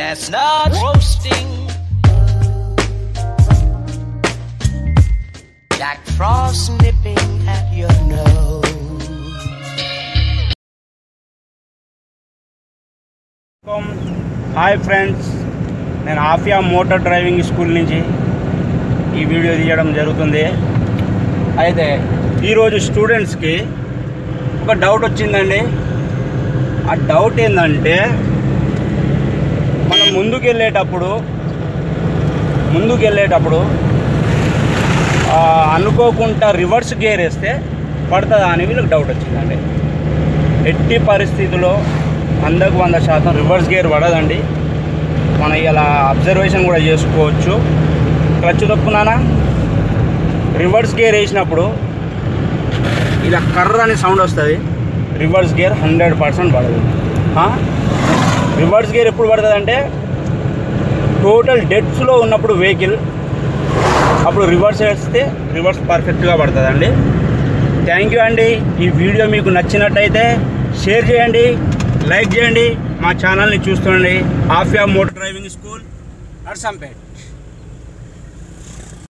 chestnuts roasting. Jack Frost nipping at your nose. Hi friends నేను Afia motor driving school నుంచి ఈ video తీయడం జరుగుతుంది అయితే ఈరోజు స్టూడెంట్స్కి ఒక డౌట్ వచ్చిందండి ఆ డౌట్ ఏంటంటే మనం ముందుకు వెళ్ళేటప్పుడు ముందుకు వెళ్ళేటప్పుడు ఆ, అనుకోకుండా రివర్స్ గేర్ వేస్తే పడుతుందా అని వీళ్ళకి డౌట్ వచ్చిందండి ఎట్టి పరిస్థితిలో వందకు వంద శాతం రివర్స్ గేర్ పడదండి మనం ఇలా అబ్జర్వేషన్ కూడా చేసుకోవచ్చు క్లచ్ తొక్కున్నానా రివర్స్ గేర్ వేసినప్పుడు ఇలా కర్ర అనే సౌండ్ వస్తుంది రివర్స్ గేర్ హండ్రెడ్ పర్సెంట్ పడదు ఆ? రివర్స్ గేర్ ఎప్పుడు పడుతుంది అంటే టోటల్ డెడ్స్లో ఉన్నప్పుడు వెహికల్ అప్పుడు రివర్స్ వేస్తే రివర్స్ పర్ఫెక్ట్గా పడుతుందండి థ్యాంక్ యూ అండి ఈ వీడియో మీకు నచ్చినట్టయితే షేర్ చేయండి లైక్ చేయండి మా ఛానల్ని చూస్తుండండి Afia motor driving school Narsampet